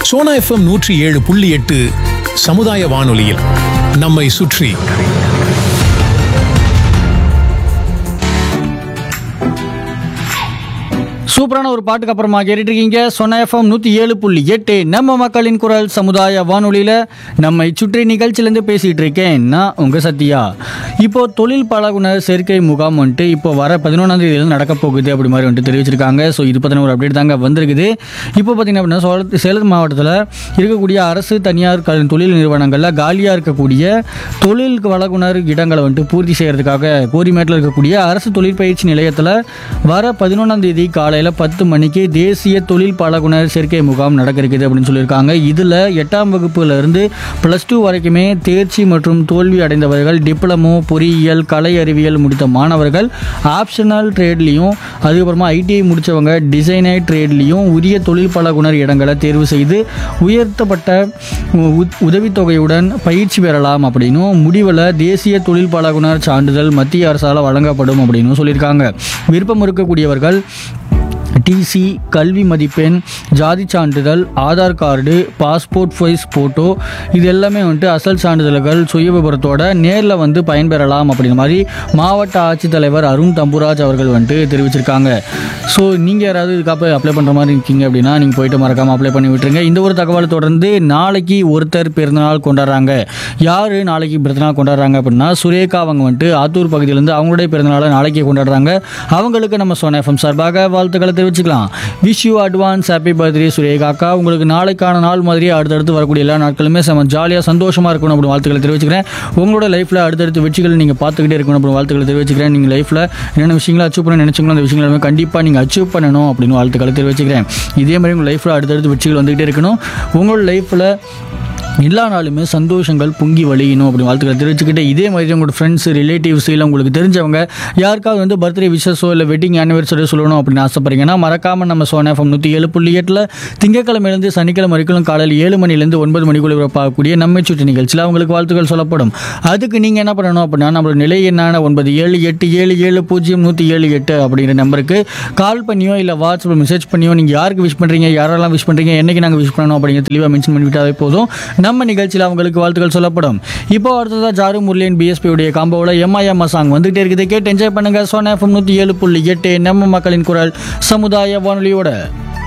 Sona FM நூற்றி ஏழு புள்ளி எட்டு சமுதாய வானொலியில் நம்மை சுற்றி சூப்பரான ஒரு பாட்டுக்கு அப்புறமா கேட்டுட்டு இருக்கீங்க சொன்ன எஃப்எம் நூற்றி ஏழு புள்ளி எட்டு நம்ம மக்களின் குரல் சமுதாய வானொலியில் நம்மை சுற்றி நிகழ்ச்சியிலேருந்து பேசிகிட்டு இருக்கேன் நான் உங்கள் சத்யா இப்போ தொழில் பழகுனர் சேர்க்கை முகாம் வந்துட்டு இப்போ வர பதினொன்றாம் தேதியில நடக்க போகுது அப்படி மாதிரி வந்துட்டு தெரிவிச்சிருக்காங்க ஸோ இது பற்றின ஒரு அப்டேட் தாங்க வந்திருக்குது இப்போ பார்த்தீங்கன்னா அப்படின்னா சோழ- சேலம் மாவட்டத்தில் இருக்கக்கூடிய அரசு தனியார் கல் தொழில் நிறுவனங்களில் காலியாக இருக்கக்கூடிய தொழில் வழங்குனர் இடங்களை வந்துட்டு பூர்த்தி செய்கிறதுக்காக கோரிமேட்டில் இருக்கக்கூடிய அரசு தொழிற்பயிற்சி நிலையத்தில் வர பதினொன்றாம் தேதி காலையில் பத்து மணிக்கு தேசிய தொழில் பழகுனர் சேர்க்கை முகாம் நடக்க இருக்குது அப்படின்னு சொல்லியிருக்காங்க இதில் எட்டாம் வகுப்புல இருந்து ப்ளஸ் டூ வரைக்குமே தேர்ச்சி மற்றும் தோல்வி அடைந்தவர்கள் டிப்ளமோ பொறியியல் கலை அறிவியல் முடித்த மாணவர்கள் ஆப்ஷனல் ட்ரேட்லேயும் அதுக்கப்புறமா ஐடிஐ முடித்தவங்க டிசைனர் ட்ரேட்லேயும் உரிய தொழில் பழகுனர் இடங்களை தேர்வு செய்து உயர்த்தப்பட்ட உ- உதவித்தொகையுடன் பயிற்சி பெறலாம் அப்படின்னும் முடிவில் தேசிய தொழில் பழகுனர் சான்றிதழ் மத்திய அரசால் வழங்கப்படும் அப்படின்னு சொல்லியிருக்காங்க விருப்பம் இருக்கக்கூடியவர்கள் டிசி கல்வி மதிப்பெண் ஜாதி சான்றிதழ் Aadhaar card passport size photo இது எல்லாமே வந்துட்டு அசல் சான்றிதழ்கள் சுய விபரத்தோட நேரில் வந்து பயன்பெறலாம் அப்படிங்கிற மாதிரி மாவட்ட ஆட்சித்தலைவர் அருண் தம்புராஜ் அவர்கள் வந்துட்டு தெரிவிச்சிருக்காங்க ஸோ நீங்கள் யாராவது இதுக்காக அப்ளை பண்ணுற மாதிரி இருக்கீங்க அப்படின்னா நீங்கள் போயிட்டு மறக்காமல் அப்ளை பண்ணி விட்டுருங்க இந்த ஒரு தகவலை தொடர்ந்து நாளைக்கு ஒருத்தர் பிறந்தநாள் கொண்டாடுறாங்க யார் நாளைக்கு பிறந்தநாள் கொண்டாடுறாங்க அப்படின்னா சுரேகா அவங்க வந்துட்டு ஆத்தூர் பகுதியிலேருந்து அவங்களுடைய பிறந்தநாளை நாளைக்கு கொண்டாடுறாங்க அவங்களுக்கு நம்ம சோனா எஃப்எம் சார்பாக வாழ்த்துக்களை தெரிவிச்சுக்கலாம் wish you advance happy birthday Sureka அக்கா உங்களுக்கு நாளைக்கான நாள் மாதிரியே அடுத்தடுத்து வரக்கூடிய எல்லா நாட்களுமே செம ஜாலியாக சந்தோஷமாக இருக்கணும் அப்படின்னு வாழ்த்துக்களை தெரிவிச்சுக்கிறேன் உங்களோட லைஃப்பில் அடுத்தடுத்த வெற்றிகள் நீங்கள் பார்த்துக்கிட்டே இருக்கணும் அப்படின்னு வாழ்த்துக்களை தெரிவிச்சுக்கிறேன் நீங்கள் லைஃப்பில் என்னென்ன விஷயங்களை அச்சீவ் பண்ண நினைச்சீங்களோ அந்த விஷயங்கள் எல்லாமே கண்டிப்பாக நீங்கள் அச்சீவ் பண்ணணும் அப்படின்னு வாழ்த்துக்களை தெரிவிச்சுக்கிறேன் இதே மாதிரி உங்கள் லைஃப்பில் அடுத்தடுத்து வெற்றிகள் வந்துகிட்டே இருக்கணும் உங்களோட லைஃப்பில் எல்லா நாளுமே சந்தோஷங்கள் பொங்கி வழியணும் அப்படி வாழ்த்துக்களை தெரிவிச்சுக்கிட்டு இதே மாதிரி உங்களோட ஃப்ரெண்ட்ஸ் ரிலேட்டிவ்ஸ் இல்லை உங்களுக்கு தெரிஞ்சவங்க யாருக்காவது வந்து பர்த்டே விஷஸோ இல்லை வெட்டிங் ஆனிவர்சரி சொல்லணும் அப்படின்னு ஆசைப்படுறீங்கன்னா மறக்காமல் நம்ம சோனா எஃப்எம் நூற்றி ஏழு புள்ளி எட்டில் திங்கக்கிழமையிலேருந்து சனிக்கிழமை வரைக்கும் காலையில் ஏழு மணிலேருந்து ஒன்பது மணிக்குள்ள பார்க்கக்கூடிய நம்மை சுற்றி நிகழ்ச்சியில் அவங்களுக்கு வாழ்த்துக்கள் சொல்லப்படும் அதுக்கு நீங்கள் என்ன பண்ணணும் அப்படின்னா நம்மளோட நிலை என்னான ஒன்பது ஏழு எட்டு ஏழு ஏழு பூஜ்ஜியம் நூற்றி ஏழு எட்டு அப்படிங்கிற நம்பருக்கு கால் பண்ணியோ இல்லை வாட்ஸ்அப்பில் மெசேஜ் பண்ணியோ நீங்கள் யாருக்கு விஷ் பண்ணுறீங்க யாரெல்லாம் விஷ் பண்ணுறீங்க என்னைக்கு நாங்கள் விஷ் பண்ணணும் அப்படிங்கிற தெளிவாக மென்ஷன் பண்ணிவிட்டாவே போதும் நம்ம நிகழ்ச்சியில் அவங்களுக்கு வாழ்த்துக்கள் சொல்லப்படும் இப்போ அடுத்ததாக ஜாரு முரளியன் பிஎஸ்பி உடைய காம்போவில் எம்ஐஎம் சாங் வந்துகிட்டே இருக்குது கேட்டு என்ஜாய் பண்ணுங்க சோனா எஃப்எம் நூற்றி ஏழு புள்ளி எட்டு நம்ம மக்களின் குரல் சமுதாய வானொலியோட